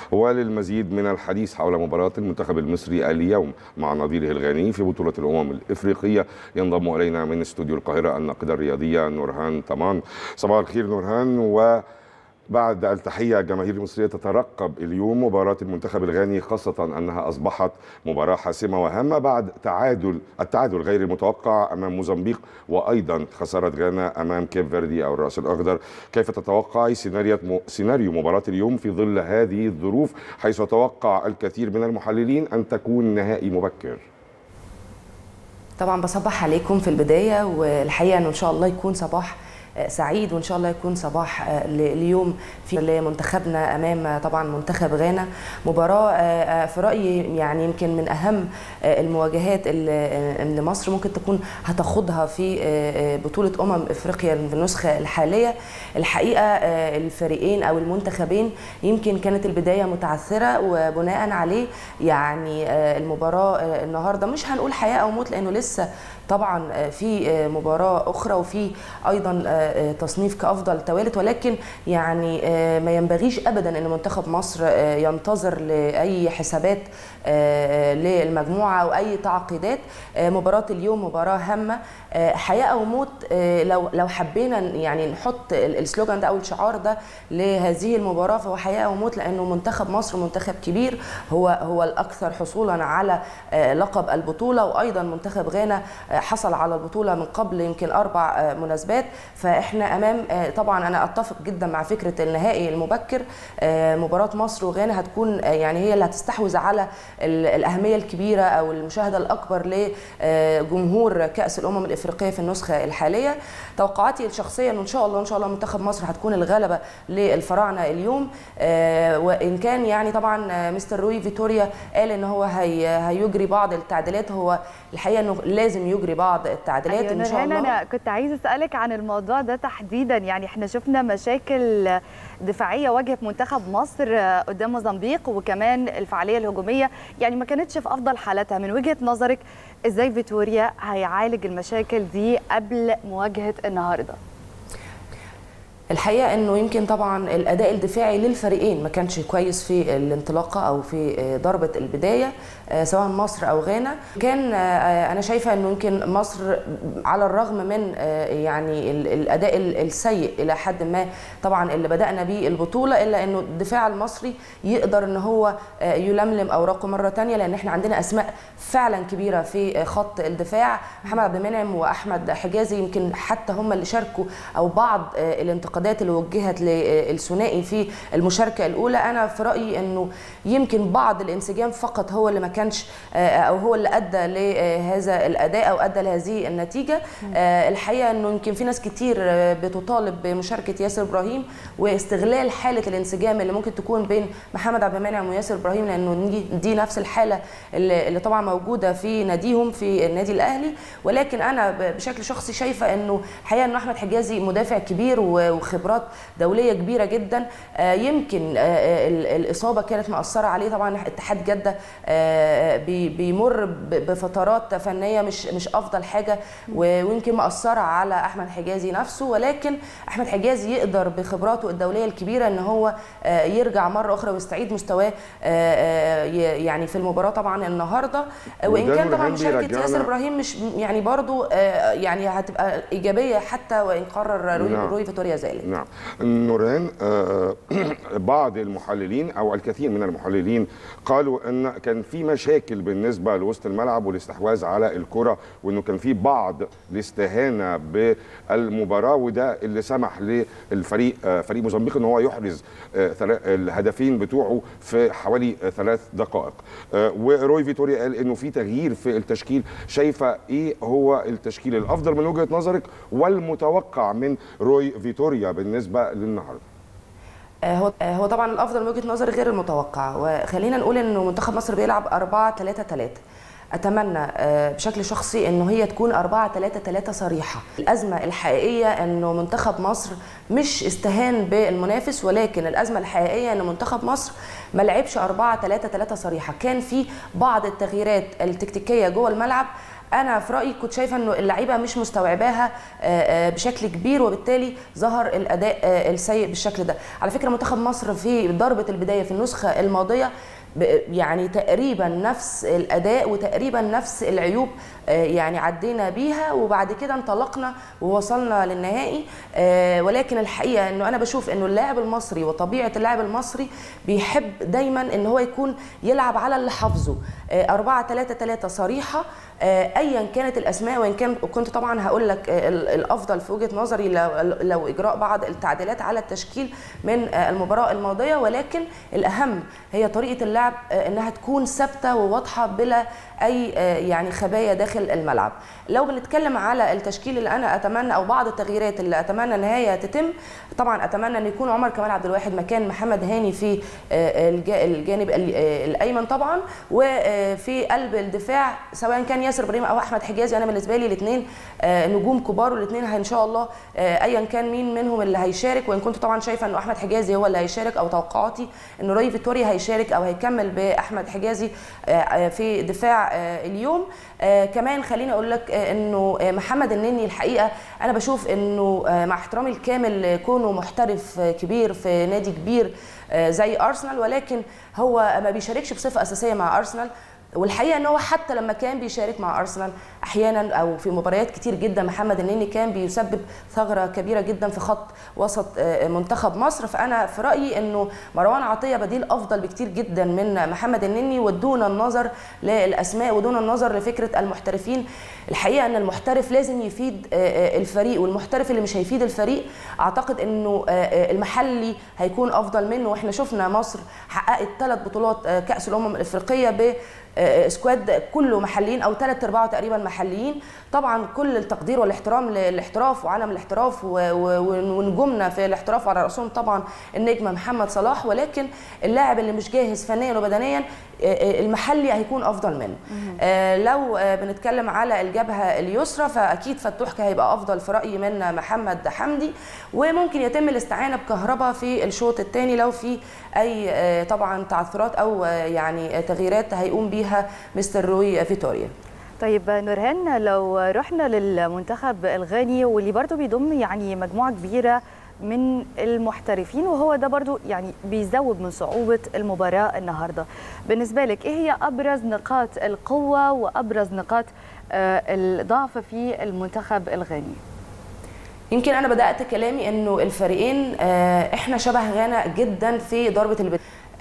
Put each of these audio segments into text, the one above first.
وللمزيد من الحديث حول مباراة المنتخب المصري اليوم مع نظيره الغاني في بطولة الأمم الإفريقية ينضم إلينا من استوديو القاهرة الناقدة الرياضية نورهان طمان صباح الخير نورهان و بعد التحية الجماهير المصرية تترقب اليوم مباراة المنتخب الغاني خاصة أنها أصبحت مباراة حاسمة وهامة بعد تعادل التعادل غير المتوقع أمام موزمبيق وأيضا خسارة غانا أمام كيب فيردي أو الرأس الأخضر كيف تتوقعي سيناريو سيناريو مباراة اليوم في ظل هذه الظروف حيث يتوقع الكثير من المحللين أن تكون نهائي مبكر طبعا بصبح عليكم في البداية والحقيقة أنه إن شاء الله يكون صباح سعيد وان شاء الله يكون صباح اليوم في منتخبنا امام طبعا منتخب غانا مباراه في رايي يعني يمكن من اهم المواجهات اللي مصر ممكن تكون هتاخدها في بطوله امم افريقيا في النسخه الحاليه الحقيقه الفريقين او المنتخبين يمكن كانت البدايه متعثره وبناء عليه يعني المباراه النهارده مش هنقول حياه او موت لانه لسه طبعا في مباراه اخرى وفي ايضا تصنيف كافضل توالت ولكن يعني ما ينبغيش ابدا ان منتخب مصر ينتظر لاي حسابات للمجموعه او اي تعقيدات مباراه اليوم مباراه هامه حياه او موت لو لو حبينا يعني نحط السلوجان ده او الشعار ده لهذه المباراه فهو حياه او موت لانه منتخب مصر منتخب كبير هو هو الاكثر حصولا على لقب البطوله وايضا منتخب غانا حصل على البطوله من قبل يمكن اربع مناسبات فاحنا امام طبعا انا اتفق جدا مع فكره النهائي المبكر مباراه مصر وغانا هتكون يعني هي اللي هتستحوذ على الاهميه الكبيره او المشاهده الاكبر لجمهور كاس الامم الافريقيه في النسخه الحاليه توقعاتي الشخصيه انه ان شاء الله ان شاء الله منتخب مصر هتكون الغلبه للفراعنه اليوم وان كان يعني طبعا مستر روي فيتوريا قال ان هو هي هيجري بعض التعديلات هو الحقيقه انه لازم يجري بعض التعديلات أيوة ان شاء الله انا كنت عايزه اسالك عن الموضوع ده تحديدا يعني احنا شفنا مشاكل دفاعيه واجهت منتخب مصر قدام موزمبيق وكمان الفعاليه الهجوميه يعني ما كانتش في افضل حالاتها من وجهه نظرك ازاي فيتوريا هيعالج المشاكل دي قبل مواجهه النهارده الحقيقه انه يمكن طبعا الاداء الدفاعي للفريقين ما كانش كويس في الانطلاقه او في ضربه البدايه سواء مصر او غانا كان انا شايفه انه يمكن مصر على الرغم من يعني الاداء السيء الى حد ما طبعا اللي بدانا بيه البطوله الا انه الدفاع المصري يقدر ان هو يلملم اوراقه مره ثانيه لان احنا عندنا اسماء فعلا كبيره في خط الدفاع محمد عبد المنعم واحمد حجازي يمكن حتى هم اللي شاركوا او بعض الانتقادات اللي وجهت للثنائي في المشاركه الاولى انا في رايي انه يمكن بعض الانسجام فقط هو اللي ما كانش او هو اللي ادى لهذا الاداء او ادى لهذه النتيجه الحقيقه انه يمكن في ناس كتير بتطالب بمشاركه ياسر ابراهيم واستغلال حاله الانسجام اللي ممكن تكون بين محمد عبد المنعم وياسر ابراهيم لانه دي نفس الحاله اللي طبعا موجوده في ناديهم في النادي الاهلي ولكن انا بشكل شخصي شايفه انه الحقيقه انه احمد حجازي مدافع كبير وخبرات دوليه كبيره جدا يمكن الاصابه كانت مأثره عليه طبعا اتحاد جده بيمر بفترات فنيه مش مش افضل حاجه ويمكن مأثره على احمد حجازي نفسه ولكن احمد حجازي يقدر بخبراته الدوليه الكبيره ان هو يرجع مره اخرى ويستعيد مستواه يعني في المباراه طبعا النهارده وان كان طبعا مشاركه ياسر ابراهيم مش يعني برضو يعني هتبقى ايجابيه حتى وان قرر روي, نعم. روي فيتوريا ذلك نعم نوران بعض المحللين او الكثير من المحللين قالوا ان كان في مشاكل بالنسبه لوسط الملعب والاستحواذ على الكره وانه كان في بعض الاستهانه بالمباراه وده اللي سمح للفريق فريق موزمبيق ان هو يحرز الهدفين بتوعه في حوالي ثلاث دقائق وروي فيتوريا قال انه في تغيير في التشكيل شايفه ايه هو التشكيل الافضل من وجهه نظرك والمتوقع من روي فيتوريا بالنسبه للنهارده هو هو طبعا الافضل من وجهه نظري غير المتوقع وخلينا نقول انه منتخب مصر بيلعب 4 3 3 اتمنى بشكل شخصي انه هي تكون 4 3 3 صريحه الازمه الحقيقيه انه منتخب مصر مش استهان بالمنافس ولكن الازمه الحقيقيه ان منتخب مصر ما لعبش 4 3 3 صريحه كان في بعض التغييرات التكتيكيه جوه الملعب انا في رايي كنت شايفه انه اللعيبه مش مستوعباها بشكل كبير وبالتالي ظهر الاداء السيء بالشكل ده على فكره منتخب مصر في ضربه البدايه في النسخه الماضيه يعني تقريبا نفس الاداء وتقريبا نفس العيوب يعني عدينا بيها وبعد كده انطلقنا ووصلنا للنهائي ولكن الحقيقه انه انا بشوف انه اللاعب المصري وطبيعه اللاعب المصري بيحب دايما ان هو يكون يلعب على اللي حافظه 4 3 3 صريحه ايا كانت الاسماء وان كان كنت طبعا هقول لك الافضل في وجهه نظري لو, لو اجراء بعض التعديلات على التشكيل من المباراه الماضيه ولكن الاهم هي طريقه اللعب انها تكون ثابته وواضحه بلا اي يعني خبايا داخل الملعب لو بنتكلم على التشكيل اللي انا اتمنى او بعض التغييرات اللي اتمنى ان هي تتم طبعا اتمنى ان يكون عمر كمال عبد الواحد مكان محمد هاني في الجانب الايمن طبعا وفي قلب الدفاع سواء كان ياسر ابراهيم او احمد حجازي انا بالنسبه لي الاثنين نجوم كبار والاثنين ان شاء الله ايا كان مين منهم اللي هيشارك وان كنت طبعا شايفه انه احمد حجازي هو اللي هيشارك او توقعاتي انه روي فيتوريا هيشارك او هيكمل باحمد حجازي في دفاع اليوم كمان خليني اقول لك انه محمد النني الحقيقه انا بشوف انه مع احترامي الكامل كونه محترف كبير في نادي كبير زي ارسنال ولكن هو ما بيشاركش بصفه اساسيه مع ارسنال والحقيقه ان هو حتى لما كان بيشارك مع ارسنال احيانا او في مباريات كتير جدا محمد النني كان بيسبب ثغره كبيره جدا في خط وسط منتخب مصر فانا في رايي انه مروان عطيه بديل افضل بكتير جدا من محمد النني ودون النظر للاسماء ودون النظر لفكره المحترفين الحقيقه ان المحترف لازم يفيد الفريق والمحترف اللي مش هيفيد الفريق اعتقد انه المحلي هيكون افضل منه واحنا شفنا مصر حققت ثلاث بطولات كاس الامم الافريقيه ب سكواد كله محليين او ثلاث ارباعه تقريبا محليين طبعا كل التقدير والاحترام للاحتراف وعالم الاحتراف ونجومنا في الاحتراف وعلى راسهم طبعا النجم محمد صلاح ولكن اللاعب اللي مش جاهز فنيا وبدنيا المحلي هيكون افضل منه لو بنتكلم على الجبهه اليسرى فاكيد فتوح هيبقى افضل في رايي من محمد حمدي وممكن يتم الاستعانه بكهرباء في الشوط الثاني لو في اي طبعا تعثرات او يعني تغييرات هيقوم بيها مستر روي فيتوريا طيب نورهان لو رحنا للمنتخب الغاني واللي برضو بيضم يعني مجموعه كبيره من المحترفين وهو ده برضو يعني بيزود من صعوبة المباراة النهاردة بالنسبة لك إيه هي أبرز نقاط القوة وأبرز نقاط الضعف في المنتخب الغاني يمكن أنا بدأت كلامي أنه الفريقين إحنا شبه غانا جدا في ضربة البداية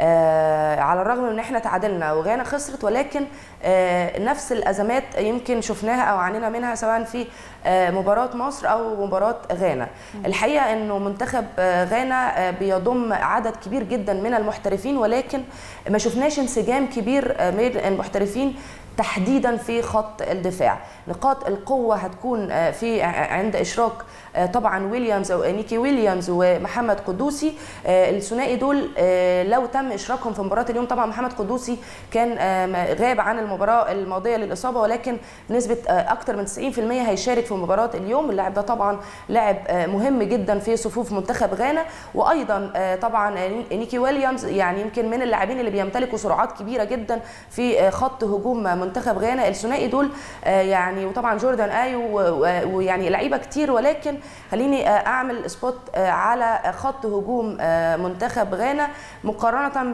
آه على الرغم من ان احنا تعادلنا وغانا خسرت ولكن آه نفس الازمات يمكن شفناها او عانينا منها سواء في آه مباراه مصر او مباراه غانا الحقيقه انه منتخب غانا بيضم عدد كبير جدا من المحترفين ولكن ما شفناش انسجام كبير من المحترفين تحديدا في خط الدفاع نقاط القوة هتكون في عند إشراك طبعا ويليامز أو نيكي ويليامز ومحمد قدوسي الثنائي دول لو تم إشراكهم في مباراة اليوم طبعا محمد قدوسي كان غاب عن المباراة الماضية للإصابة ولكن بنسبة أكثر من 90% هيشارك في مباراة اليوم اللاعب ده طبعا لاعب مهم جدا في صفوف منتخب غانا وأيضا طبعا نيكي ويليامز يعني يمكن من اللاعبين اللي بيمتلكوا سرعات كبيرة جدا في خط هجوم منتخب غانا الثنائي دول يعني وطبعا جوردان ايو ويعني لعيبه كتير ولكن خليني اعمل سبوت على خط هجوم منتخب غانا مقارنه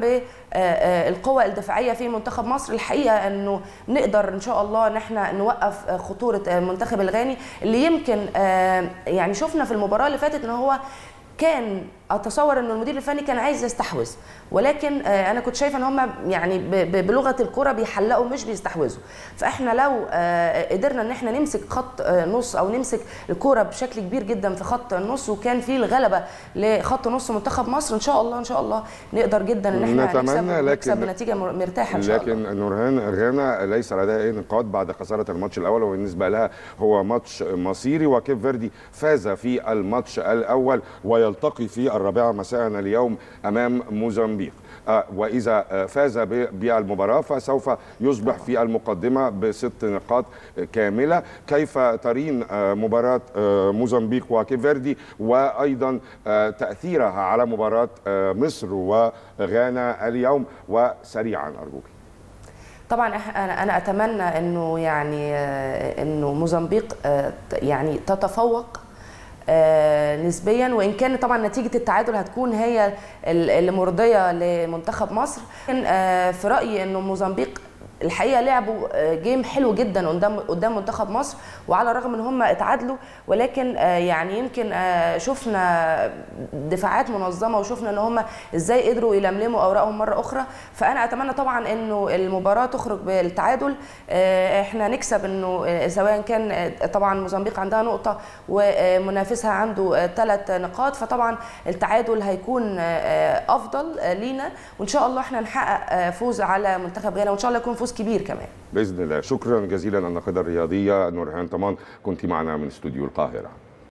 بالقوة الدفاعية في منتخب مصر الحقيقة انه نقدر ان شاء الله ان احنا نوقف خطورة المنتخب الغاني اللي يمكن يعني شفنا في المباراة اللي فاتت ان هو كان اتصور ان المدير الفني كان عايز يستحوذ ولكن انا كنت شايفه ان هم يعني بلغه الكره بيحلقوا مش بيستحوذوا فاحنا لو قدرنا ان احنا نمسك خط نص او نمسك الكره بشكل كبير جدا في خط النص وكان في الغلبه لخط نص منتخب مصر ان شاء الله ان شاء الله نقدر جدا ان احنا نتمنى نكسب, لكن نكسب بنتيجه مرتاحه ان شاء لكن الله لكن نورهان غانا ليس لديها اي نقاط بعد خساره الماتش الاول وبالنسبه لها هو ماتش مصيري وكيف فيردي فاز في الماتش الاول ويلتقي في الرابعه مساء اليوم امام موزمبيق واذا فاز بالمباراه فسوف يصبح في المقدمه بست نقاط كامله كيف ترين مباراه موزمبيق وكيفيردي وايضا تاثيرها على مباراه مصر وغانا اليوم وسريعا ارجوك طبعا إح- انا انا اتمنى انه يعني آه، انه موزمبيق آه، ت- يعني تتفوق آه، نسبيا وان كان طبعا نتيجه التعادل هتكون هي ال- اللي مرضيه لمنتخب مصر لكن آه، في رايي انه موزمبيق الحقيقه لعبوا آه، جيم حلو جدا قدام قدام منتخب مصر وعلى الرغم ان هم اتعادلوا ولكن آه، يعني يمكن آه، شفنا دفاعات منظمه وشفنا ان هم ازاي قدروا يلملموا اوراقهم مره اخرى فانا اتمنى طبعا انه المباراه تخرج بالتعادل آه، احنا نكسب انه آه، سواء كان آه، طبعا موزمبيق عندها نقطه ومنافسها عنده ثلاث نقاط فطبعا التعادل هيكون آه، افضل آه، لينا وان شاء الله احنا نحقق آه، فوز على منتخب غانا وان شاء الله يكون فوز كبير كمان باذن الله شكرا جزيلا الناقده الرياضيه نورهان طمان كنت معنا من استوديو القاهره